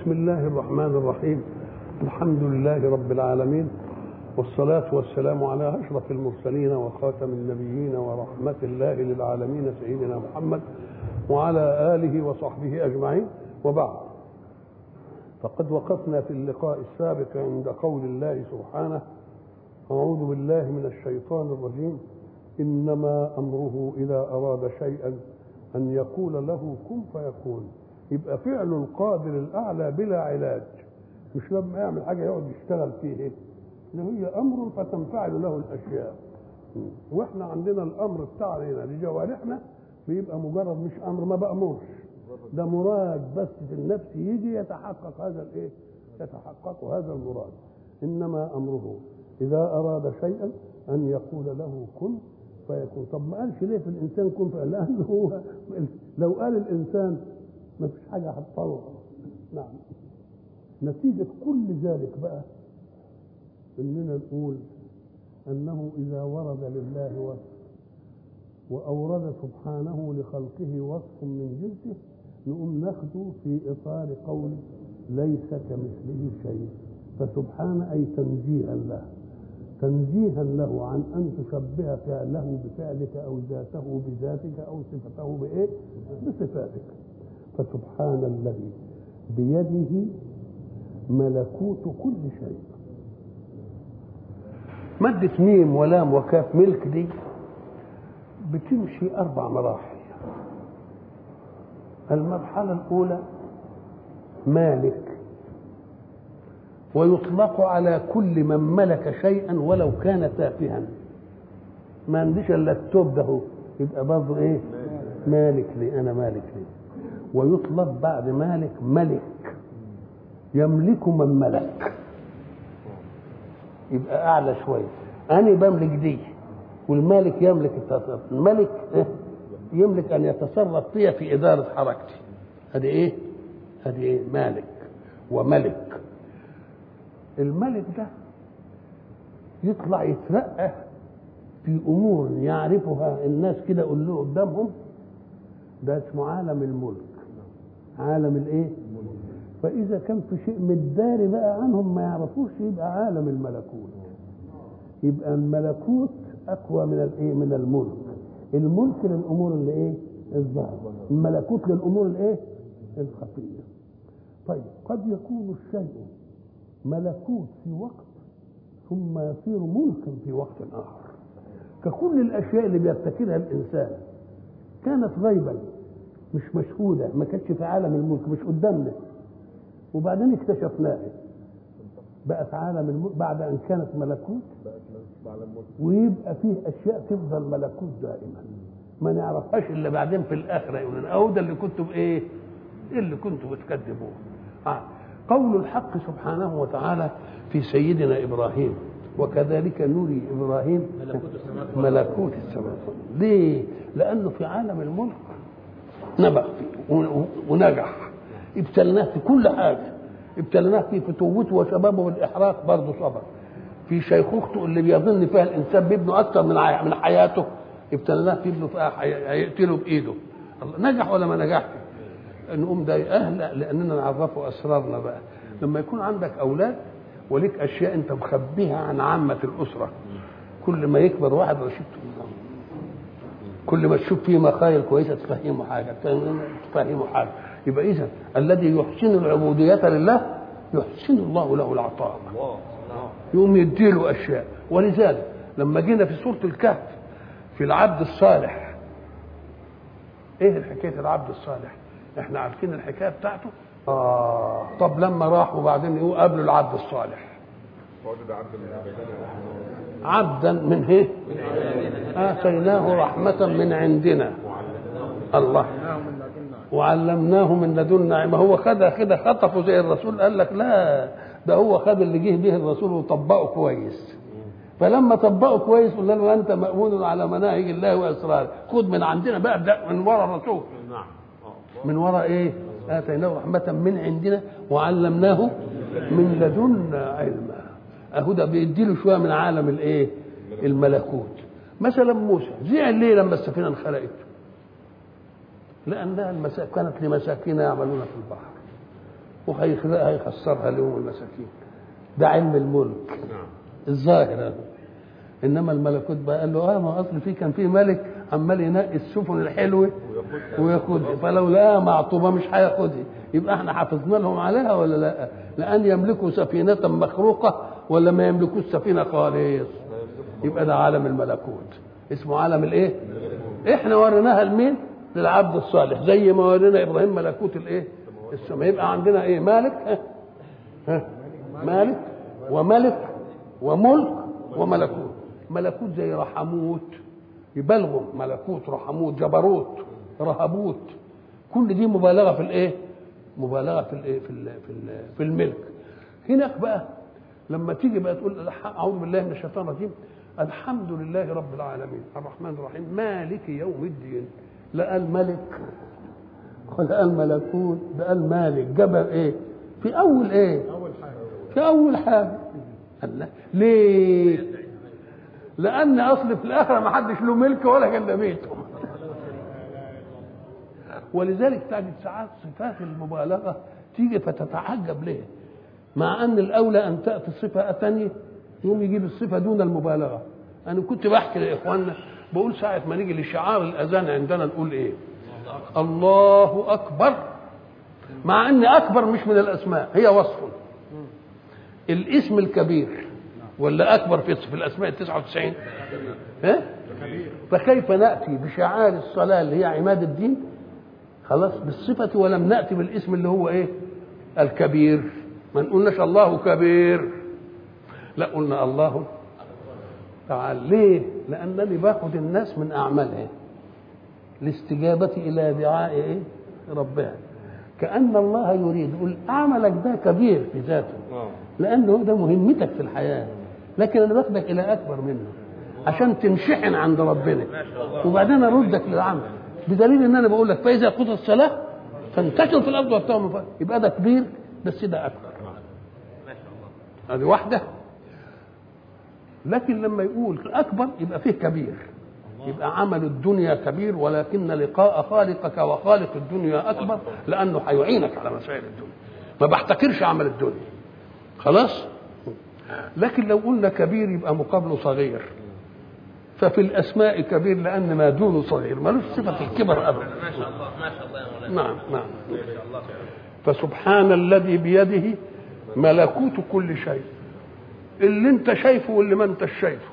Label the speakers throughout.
Speaker 1: بسم الله الرحمن الرحيم الحمد لله رب العالمين والصلاة والسلام على أشرف المرسلين وخاتم النبيين ورحمة الله للعالمين سيدنا محمد وعلى آله وصحبه أجمعين وبعد فقد وقفنا في اللقاء السابق عند قول الله سبحانه أعوذ بالله من الشيطان الرجيم إنما أمره إذا أراد شيئا أن يقول له كن فيكون يبقى فعل القادر الأعلى بلا علاج مش لما يعمل حاجة يقعد يشتغل فيه إيه إن هي أمر فتنفعل له الأشياء وإحنا عندنا الأمر بتاعنا لجوارحنا بيبقى مجرد مش أمر ما بأمرش ده مراد بس في النفس يجي يتحقق هذا الإيه يتحقق هذا المراد إنما أمره إذا أراد شيئا أن يقول له كن فيكون طب ما قالش ليه في الإنسان كن فيكون لأنه هو لو قال الإنسان ما فيش حاجة هتطور نعم نتيجة كل ذلك بقى إننا نقول أنه إذا ورد لله وصف وأورد سبحانه لخلقه وصف من جنسه نقوم ناخده في إطار قول ليس كمثله شيء فسبحان أي تنزيها له تنزيها له عن أن تشبه فعله بفعلك أو ذاته بذاتك أو صفته بإيه؟ بصفاتك فسبحان الذي بيده ملكوت كل شيء مادة ميم ولام وكاف ملك دي بتمشي أربع مراحل المرحلة الأولى مالك ويطلق على كل من ملك شيئا ولو كان تافها ما عنديش الا التوب ده يبقى برضه ايه مالك لي انا مالك لي ويطلق بعد مالك ملك يملك من ملك يبقى اعلى شويه انا بملك دي والمالك يملك التصرف الملك إيه؟ يملك ان يتصرف فيها في اداره حركتي هذه ايه هذه ايه مالك وملك الملك ده يطلع يترقى في امور يعرفها الناس كده قول له قدامهم ده اسمه عالم الملك عالم الايه فاذا كان في شيء متداري بقى عنهم ما يعرفوش يبقى عالم الملكوت يبقى الملكوت اقوى من الايه من الملك الملك للامور اللي ايه الظاهره الملكوت للامور الايه الخفيه طيب قد يكون الشيء ملكوت في وقت ثم يصير ملكا في وقت اخر ككل الاشياء اللي بيبتكرها الانسان كانت غيبا مش مشهوده ما كانتش في عالم الملك مش قدامنا وبعدين اكتشفناها بقت عالم الملك بعد ان كانت ملكوت ويبقى فيه اشياء تفضل ملكوت دائما ما نعرفهاش الا بعدين في الاخره يقولون اهو ده اللي كنتم ايه اللي كنتم بتكذبوه آه. قول الحق سبحانه وتعالى في سيدنا ابراهيم وكذلك نري ابراهيم
Speaker 2: ملكوت السماوات
Speaker 1: ملكوت السماوات ليه؟ لانه في عالم الملك نبغ فيه ونجح ابتلناه في كل حاجه ابتلناه في فتوته وشبابه والاحراق برضه صبر في شيخوخته اللي بيظن فيها الانسان بابنه اكثر من من حياته ابتلناه في ابنه فيها هيقتله بايده نجح ولا ما نجحش؟ نقوم ده اهل لاننا نعرفه اسرارنا بقى لما يكون عندك اولاد وليك اشياء انت مخبيها عن عامه الاسره كل ما يكبر واحد رشيد كل ما تشوف فيه مخايل كويسه تفهمه حاجه تفهمه حاجه يبقى اذا الذي يحسن العبوديه لله يحسن الله له العطاء يقوم يديله اشياء ولذلك لما جينا في سوره الكهف في العبد الصالح ايه حكايه العبد الصالح احنا عارفين الحكايه بتاعته اه طب لما راح وبعدين يقول قابلوا العبد الصالح عبدا من ايه اتيناه رحمه من عندنا الله وعلمناه من لدنا ما هو خدها كده خطفه زي الرسول قال لك لا ده هو خد اللي جه به الرسول وطبقه كويس فلما طبقه كويس قلنا له انت مامون على مناهج الله واسراره خد من عندنا بقى ابدا من ورا الرسول من وراء ايه اتيناه رحمه من عندنا وعلمناه من لدنا علما اهو ده بيديله شويه من عالم الايه الملكوت مثلا موسى زعل ليه لما السفينه انخلقت لانها المسا... كانت لمساكين يعملون في البحر وهيخسرها لهم المساكين ده علم الملك الظاهر هذا انما الملكوت بقى قال له اه ما اصل في كان في ملك عمال ينقي السفن الحلوه وياخدها فلو لقاها معطوبه مش هياخدها يبقى احنا حافظنا لهم عليها ولا لا؟ لان يملكوا سفينه مخروقه ولا ما يملكوش سفينه خالص يبقى ده عالم الملكوت اسمه عالم الايه؟ احنا وريناها لمين؟ للعبد الصالح زي ما ورينا ابراهيم ملكوت الايه؟ السماء يبقى عندنا ايه؟ مالك ها؟ ها؟ مالك وملك وملك وملكوت ملكوت زي رحموت يبالغوا ملكوت رحموت جبروت رهبوت كل دي مبالغه في الايه مبالغه في الايه في ال في, ال في الملك هناك بقى لما تيجي بقى تقول اعوذ بالله من الشيطان الرجيم الحمد لله رب العالمين الرحمن الرحيم مالك يوم الدين لا قال ملك ولا قال ملكوت ده قال مالك جبل ايه في اول ايه
Speaker 2: اول حاجه
Speaker 1: في اول حاجه قال لا ليه لان اصل في الاخره ما حدش له ملك ولا جنب بيته ولذلك تجد ساعات صفات المبالغه تيجي فتتعجب ليه مع ان الاولى ان تاتي صفه ثانيه يقوم يجيب الصفه دون المبالغه انا كنت بحكي لاخواننا بقول ساعه ما نيجي لشعار الاذان عندنا نقول ايه الله اكبر مع ان اكبر مش من الاسماء هي وصف الاسم الكبير ولا اكبر في في الاسماء ال 99 ها فكيف ناتي بشعار الصلاه اللي هي عماد الدين خلاص بالصفه ولم ناتي بالاسم اللي هو ايه الكبير ما نقولناش الله كبير لا قلنا الله تعالى ليه لانني باخذ الناس من اعمالها الاستجابه الى دعاء ايه ربها كان الله يريد يقول عملك ده كبير في ذاته لانه ده مهمتك في الحياه لكن انا باخدك الى اكبر منه عشان تنشحن عند ربنا وبعدين اردك للعمل بدليل ان انا بقول لك فاذا قضت الصلاه فانتشر في الارض وابتغوا من فضله يبقى ده كبير بس ده اكبر هذه واحده لكن لما يقول اكبر يبقى فيه كبير يبقى عمل الدنيا كبير ولكن لقاء خالقك وخالق الدنيا اكبر لانه هيعينك على مسائل الدنيا ما بحتكرش عمل الدنيا خلاص لكن لو قلنا كبير يبقى مقابله صغير ففي الاسماء كبير لان ما دونه صغير ملوش صفه الكبر ابدا
Speaker 3: ما شاء الله ما شاء الله يا مولانا
Speaker 1: نعم نعم
Speaker 3: ما شاء الله
Speaker 1: فسبحان الذي بيده ملكوت كل شيء اللي انت شايفه واللي ما انت شايفه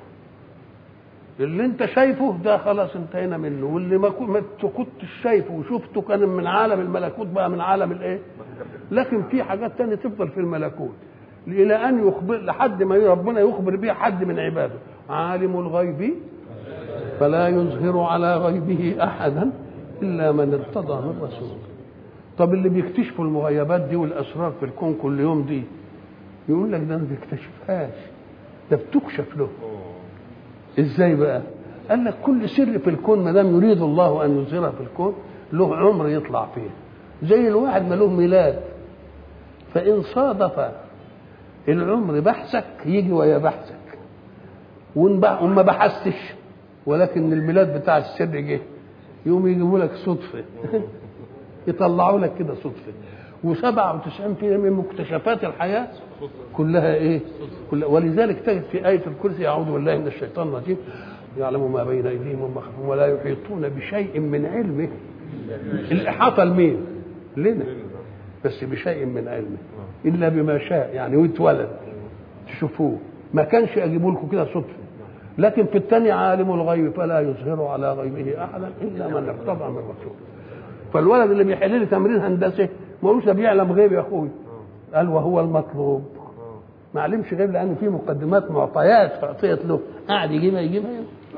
Speaker 1: اللي انت شايفه ده خلاص انتهينا منه واللي ما كو- ما كنتش شايفه وشفته كان من عالم الملكوت بقى من عالم الايه لكن في حاجات تانية تفضل في الملكوت الى ان يخبر لحد ما ربنا يخبر بها حد من عباده عالم الغيب فلا يظهر على غيبه احدا الا من ارتضى من رسول طب اللي بيكتشفوا المغيبات دي والاسرار في الكون كل يوم دي يقول لك ده ما بيكتشفهاش ده بتكشف له ازاي بقى قال لك كل سر في الكون ما دام يريد الله ان يظهره في الكون له عمر يطلع فيه زي الواحد ما له ميلاد فان صادف العمر بحثك يجي ويا بحثك وإن بح- وما بحثتش ولكن الميلاد بتاع السر جه يقوم يجيبوا لك صدفه يطلعوا لك كده صدفه و97% من مكتشفات الحياه كلها ايه؟ كلها ولذلك تجد في آية الكرسي أعوذ بالله من الشيطان الرجيم يعلم ما بين أيديهم وما خلفهم ولا يحيطون بشيء من علمه الإحاطة لمين؟ لنا بس بشيء من علمه إلا بما شاء يعني ويتولد تشوفوه ما كانش أجيبوا لكم كده صدفة لكن في الثاني عالم الغيب فلا يظهر على غيبه أحدا إلا من ارتضى من رسول فالولد اللي بيحل لي تمرين هندسي ما قالوش ده بيعلم غيب يا اخوي قال وهو المطلوب ما علمش غيب لان في مقدمات معطيات فاعطيت له قاعد يجيبها يجيبها لا.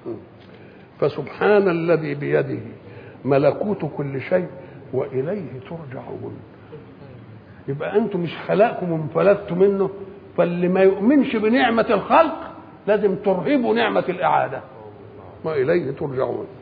Speaker 1: فسبحان الذي بيده ملكوت كل شيء واليه ترجعون يبقى انتم مش خلقكم وانفلتوا منه فاللي ما يؤمنش بنعمه الخلق لازم ترهبوا نعمه الاعاده واليه ترجعون